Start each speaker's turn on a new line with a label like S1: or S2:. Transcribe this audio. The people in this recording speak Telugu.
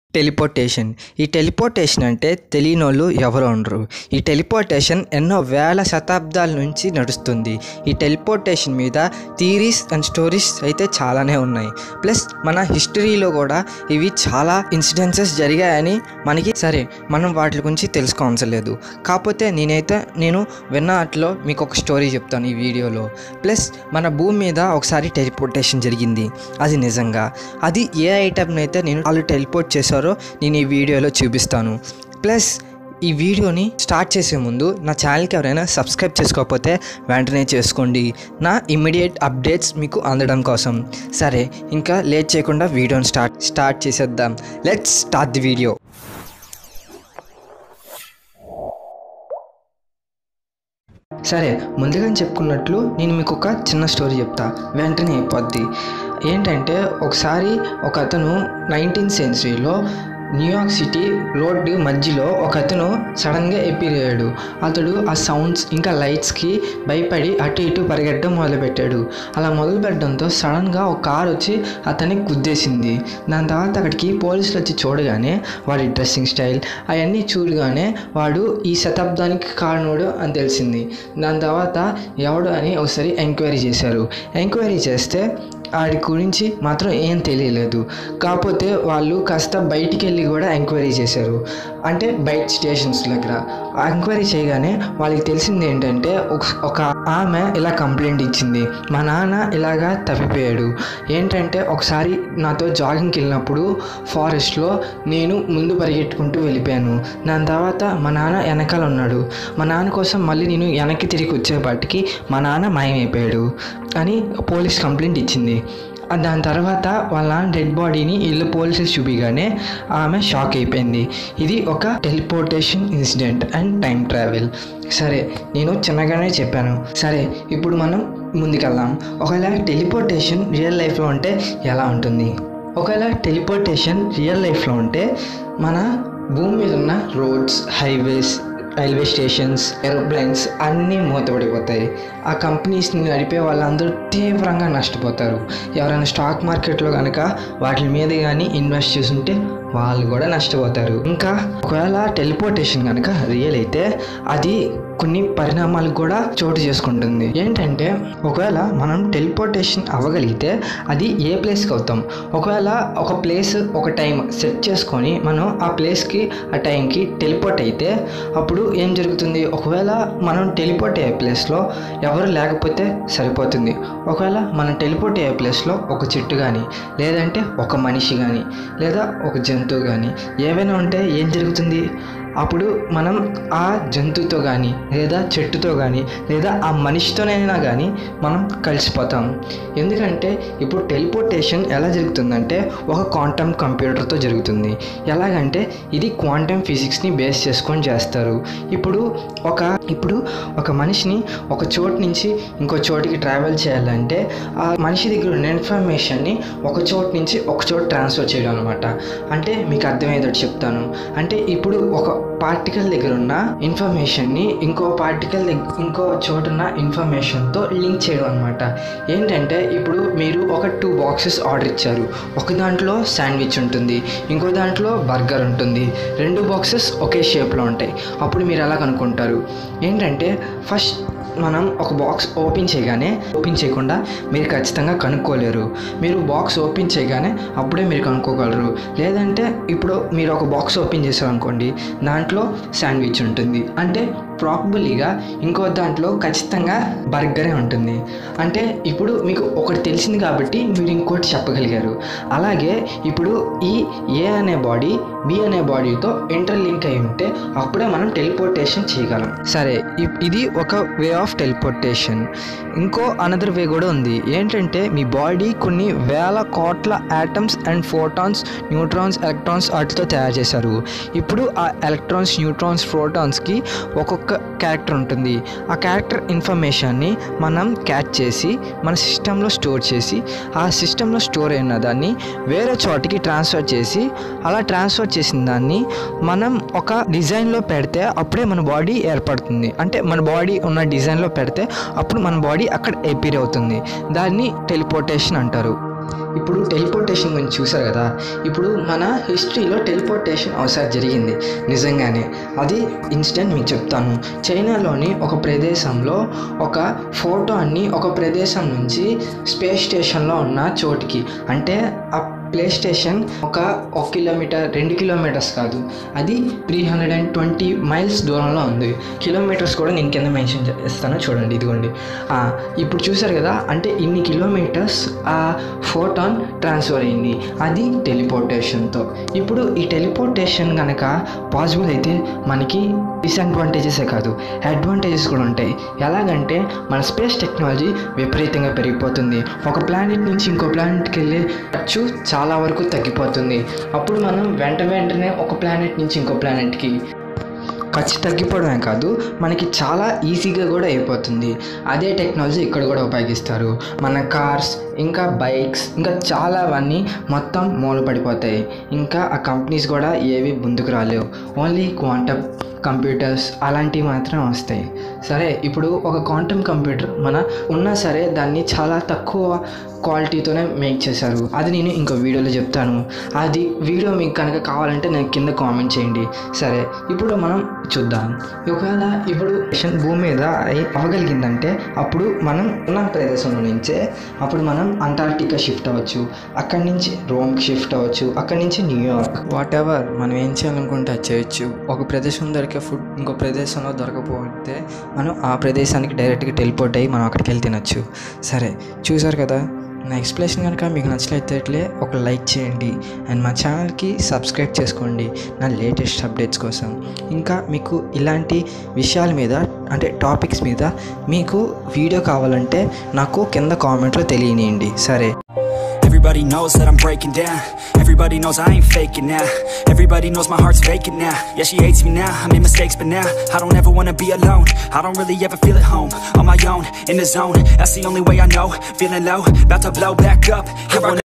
S1: టెలిపోర్టేషన్ ఈ టెలిపోర్టేషన్ అంటే తెలియనోళ్ళు ఎవరు ఉండరు ఈ టెలిపోర్టేషన్ ఎన్నో వేల శతాబ్దాల నుంచి నడుస్తుంది ఈ టెలిపోర్టేషన్ మీద థీరీస్ అండ్ స్టోరీస్ అయితే చాలానే ఉన్నాయి ప్లస్ మన హిస్టరీలో కూడా ఇవి చాలా ఇన్సిడెన్సెస్ జరిగాయని మనకి సరే మనం వాటి గురించి తెలుసుకోవాల్సిన లేదు కాకపోతే నేనైతే నేను విన్న వాటిలో మీకు ఒక స్టోరీ చెప్తాను ఈ వీడియోలో ప్లస్ మన భూమి మీద ఒకసారి టెలిపోర్టేషన్ జరిగింది అది నిజంగా అది ఏ ఐటమ్ని అయితే నేను వాళ్ళు టెలిపోర్ట్ చేశారో నేను ఈ వీడియోలో చూపిస్తాను ప్లస్ ఈ వీడియోని స్టార్ట్ చేసే ముందు నా ఛానల్కి ఎవరైనా సబ్స్క్రైబ్ చేసుకోకపోతే వెంటనే చేసుకోండి నా ఇమ్మీడియట్ అప్డేట్స్ మీకు అందడం కోసం సరే ఇంకా లేట్ చేయకుండా వీడియోని స్టార్ట్ స్టార్ట్ చేసేద్దాం లెట్స్ స్టార్ట్ ది వీడియో సరే ముందుగా చెప్పుకున్నట్లు నేను మీకు ఒక చిన్న స్టోరీ చెప్తా వెంటనే అయిపోద్ది ఏంటంటే ఒకసారి ఒక అతను నైన్టీన్త్ సెంచరీలో న్యూయార్క్ సిటీ రోడ్డు మధ్యలో ఒక అతను సడన్గా ఎపిర్ అయ్యాడు అతడు ఆ సౌండ్స్ ఇంకా లైట్స్కి భయపడి అటు ఇటు పరిగెట్టడం మొదలుపెట్టాడు అలా మొదలుపెట్టడంతో సడన్గా ఒక కార్ వచ్చి అతన్ని గుద్దేసింది దాని తర్వాత అక్కడికి పోలీసులు వచ్చి చూడగానే వాడి డ్రెస్సింగ్ స్టైల్ అవన్నీ చూడగానే వాడు ఈ శతాబ్దానికి కారణోడు అని తెలిసింది దాని తర్వాత ఎవడు అని ఒకసారి ఎంక్వైరీ చేశారు ఎంక్వైరీ చేస్తే వాడి గురించి మాత్రం ఏం తెలియలేదు కాకపోతే వాళ్ళు కాస్త బయటికి వెళ్ళి కూడా ఎంక్వైరీ చేశారు అంటే బయట స్టేషన్స్ దగ్గర ఎంక్వైరీ చేయగానే వాళ్ళకి తెలిసింది ఏంటంటే ఒక- ఒక ఆమె ఇలా కంప్లైంట్ ఇచ్చింది మా నాన్న ఇలాగా తప్పిపోయాడు ఏంటంటే ఒకసారి నాతో జాగింగ్కి వెళ్ళినప్పుడు ఫారెస్ట్లో నేను ముందు పరిగెట్టుకుంటూ వెళ్ళిపోయాను దాని తర్వాత మా నాన్న వెనకాల ఉన్నాడు మా నాన్న కోసం మళ్ళీ నేను వెనక్కి తిరిగి వచ్చేపాటికి మా నాన్న మాయమైపోయాడు అని పోలీస్ కంప్లైంట్ ఇచ్చింది ఆ దాని తర్వాత వాళ్ళ డెడ్ బాడీని ఇల్లు పోలీసులు చూపిగానే ఆమె షాక్ అయిపోయింది ఇది ఒక teleportation incident and time travel సరే నేను చిన్నగానే చెప్పాను సరే ఇప్పుడు మనం ముందుకెళ్దాం ఒకవేళ టెలిపోర్టేషన్ రియల్ లైఫ్లో ఉంటే ఎలా ఉంటుంది ఒకవేళ టెలిపోర్టేషన్ రియల్ లైఫ్లో ఉంటే మన భూమి మీద ఉన్న roads highways railway stations aeroplanes అన్నీ మూతపడిపోతాయి ఆ కంపెనీస్ని నడిపే వాళ్ళందరూ తీవ్రంగా నష్టపోతారు ఎవరైనా స్టాక్ మార్కెట్లో కనుక వాటి మీద కానీ ఇన్వెస్ట్ చేస్తుంటే వాళ్ళు కూడా నష్టపోతారు ఇంకా ఒకవేళ టెలిపోర్టేషన్ కనుక రియల్ అయితే అది కొన్ని పరిణామాలు కూడా చోటు చేసుకుంటుంది ఏంటంటే ఒకవేళ మనం టెలిపోర్టేషన్ అవ్వగలిగితే అది ఏ ప్లేస్కి అవుతాం ఒకవేళ ఒక ప్లేస్ ఒక టైం సెట్ చేసుకొని మనం ఆ ప్లేస్కి ఆ టైంకి టెలిపోర్ట్ అయితే అప్పుడు ఏం జరుగుతుంది ఒకవేళ మనం టెలిపోర్ట్ అయ్యే ప్లేస్లో ఎవరు లేకపోతే సరిపోతుంది ఒకవేళ మనం టెలిపోర్ట్ అయ్యే ప్లేస్లో ఒక చెట్టు కానీ లేదంటే ఒక మనిషి కానీ లేదా ఒక జంతువు కానీ ఏవైనా ఉంటే ఏం జరుగుతుంది అప్పుడు మనం ఆ జంతువుతో కానీ లేదా చెట్టుతో కానీ లేదా ఆ మనిషితోనైనా కానీ మనం కలిసిపోతాం ఎందుకంటే ఇప్పుడు టెలిపోర్టేషన్ ఎలా జరుగుతుందంటే ఒక క్వాంటమ్ కంప్యూటర్తో జరుగుతుంది ఎలాగంటే ఇది క్వాంటమ్ ఫిజిక్స్ని బేస్ చేసుకొని చేస్తారు ఇప్పుడు ఒక ఇప్పుడు ఒక మనిషిని ఒక చోటు నుంచి ఇంకో చోటికి ట్రావెల్ చేయాలంటే ఆ మనిషి దగ్గర ఉన్న ఇన్ఫర్మేషన్ని ఒక చోటు నుంచి ఒక చోటు ట్రాన్స్ఫర్ చేయడం అనమాట అంటే మీకు అర్థమయ్యేటట్టు చెప్తాను అంటే ఇప్పుడు ఒక పార్టికల్ దగ్గర ఉన్న ఇన్ఫర్మేషన్ని ఇంకో పార్టికల్ ఇంకో చోటున్న ఇన్ఫర్మేషన్తో లింక్ చేయడం అనమాట ఏంటంటే ఇప్పుడు మీరు ఒక టూ బాక్సెస్ ఆర్డర్ ఇచ్చారు ఒక దాంట్లో శాండ్విచ్ ఉంటుంది ఇంకో దాంట్లో బర్గర్ ఉంటుంది రెండు బాక్సెస్ ఒకే షేప్లో ఉంటాయి అప్పుడు మీరు ఎలా కనుక్కుంటారు ఏంటంటే ఫస్ట్ మనం ఒక బాక్స్ ఓపెన్ చేయగానే ఓపెన్ చేయకుండా మీరు ఖచ్చితంగా కనుక్కోలేరు మీరు బాక్స్ ఓపెన్ చేయగానే అప్పుడే మీరు కనుక్కోగలరు లేదంటే ఇప్పుడు మీరు ఒక బాక్స్ ఓపెన్ చేశారు అనుకోండి దాంట్లో శాండ్విచ్ ఉంటుంది అంటే ప్రాబబుల్గా ఇంకో దాంట్లో ఖచ్చితంగా బర్గరే ఉంటుంది అంటే ఇప్పుడు మీకు ఒకటి తెలిసింది కాబట్టి మీరు ఇంకోటి చెప్పగలిగారు అలాగే ఇప్పుడు ఈ ఏ అనే బాడీ బి అనే బాడీతో ఇంటర్ లింక్ అయి ఉంటే అప్పుడే మనం టెలిపోర్టేషన్ చేయగలం సరే ఇ- ఇది ఒక వే ఆఫ్ టెలిపోర్టేషన్ ఇంకో అనదర్ వే కూడా ఉంది ఏంటంటే మీ బాడీ కొన్ని వేల కోట్ల atoms and photons neutrons electrons వాటితో తయారు చేశారు ఇప్పుడు ఆ ఎలక్ట్రాన్స్ న్యూట్రాన్స్ ప్రోటాన్స్కి ఒక్కొక్క క్యారెక్టర్ ఉంటుంది ఆ క్యారెక్టర్ ఇన్ఫర్మేషన్ని మనం క్యాచ్ చేసి మన సిస్టంలో స్టోర్ చేసి ఆ సిస్టంలో స్టోర్ అయిన దాన్ని వేరే చోటికి ట్రాన్స్ఫర్ చేసి అలా ట్రాన్స్ఫర్ చేసిన దాన్ని మనం ఒక డిజైన్లో పెడితే అప్పుడే మన బాడీ ఏర్పడుతుంది అంటే మన బాడీ ఉన్న డిజైన్లో పెడితే అప్పుడు మన బాడీ అక్కడ ఎపీర్ అవుతుంది దాన్ని టెలిపోర్టేషన్ అంటారు ఇప్పుడు టెలిపోర్టేషన్ గురించి చూసారు కదా ఇప్పుడు మన హిస్టరీలో టెలిపోర్టేషన్ ఒకసారి జరిగింది నిజంగానే అది ఇన్సిడెంట్ మీకు చెప్తాను చైనాలోని ఒక ప్రదేశంలో ఒక ఫోటోని ఒక ప్రదేశం నుంచి స్పేస్ స్టేషన్లో ఉన్న చోటికి అంటే ఆ ప్లే స్టేషన్ ఒక ఒక కిలోమీటర్ రెండు కిలోమీటర్స్ కాదు అది three hundred and twenty miles దూరంలో ఉంది కిలోమీటర్స్ కూడా నేను కింద మెన్షన్ చేస్తాను చూడండి ఇదిగోండి ఆ, ఇప్పుడు చూసారు కదా అంటే ఇన్ని కిలోమీటర్స్ ఆ ఫోటాన్ ట్రాన్స్ఫర్ అయింది అది టెలిపోర్టేషన్తో ఇప్పుడు ఈ టెలిపోర్టేషన్ కనుక పాసిబుల్ అయితే మనకి డిసడ్వాంటేజెసే కాదు అడ్వాంటేజెస్ కూడా ఉంటాయి ఎలాగంటే మన స్పేస్ టెక్నాలజీ విపరీతంగా పెరిగిపోతుంది ఒక ప్లానెట్ నుంచి ఇంకో ప్లానెట్కి వెళ్ళే ఖర్చు చాలా వరకు తగ్గిపోతుంది అప్పుడు మనం వెంట వెంటనే ఒక ప్లానెట్ నుంచి ఇంకో ప్లానెట్కి ఖర్చు తగ్గిపోవడమే కాదు మనకి చాలా ఈజీగా కూడా అయిపోతుంది అదే టెక్నాలజీ ఇక్కడ కూడా ఉపయోగిస్తారు మన కార్స్ ఇంకా బైక్స్ ఇంకా చాలా అవన్నీ మొత్తం మూలపడిపోతాయి ఇంకా ఆ కంపెనీస్ కూడా ఏవి ముందుకు రాలేవు ఓన్లీ క్వాంటమ్ కంప్యూటర్స్ అలాంటివి మాత్రం వస్తాయి సరే ఇప్పుడు ఒక క్వాంటమ్ కంప్యూటర్ మన ఉన్నా సరే దాన్ని చాలా తక్కువ క్వాలిటీతోనే మేక్ చేశారు అది నేను ఇంకో వీడియోలో చెప్తాను అది వీడియో మీకు కనుక కావాలంటే నాకు కింద కామెంట్ చేయండి సరే ఇప్పుడు మనం చూద్దాం ఒకవేళ ఇప్పుడు మిషన్ భూమి మీద అయి- అవ్వగలిగిందంటే అప్పుడు మనం ఉన్న ప్రదేశంలో నుంచే అప్పుడు మనం అంటార్టికా షిఫ్ట్ అవ్వచ్చు అక్కడి నుంచి రోమ్కి షిఫ్ట్ అవ్వచ్చు అక్కడి నుంచి న్యూయార్క్ వాట్ ఎవర్ మనం ఏం చేయాలనుకుంటే అది చేయొచ్చు ఒక ప్రదేశంలో దొరికే ఫుడ్ ఇంకో ప్రదేశంలో దొరకపోతే మనం ఆ ప్రదేశానికి డైరెక్ట్గా టెలిపోర్ట్ అయ్యి మనం అక్కడికి వెళ్ళి తినచ్చు సరే చూసారు కదా నా ఎక్స్ప్లెనేషన్ కనుక మీకు నచ్చినట్లయితే ఒక లైక్ చేయండి అండ్ మా ఛానల్కి సబ్స్క్రైబ్ చేసుకోండి నా లేటెస్ట్ అప్డేట్స్ కోసం ఇంకా మీకు ఇలాంటి విషయాల మీద అంటే టాపిక్స్ మీద మీకు వీడియో కావాలంటే నాకు కింద కామెంట్లో తెలియనియండి సరే
S2: Everybody knows that I'm breaking down Everybody knows I ain't faking now Everybody knows my heart's vacant now Yeah, she hates me now, I made mistakes but now I don't ever wanna be alone I don't really ever feel at home On my own, in the zone That's the only way I know Feeling low, about to blow back up Here I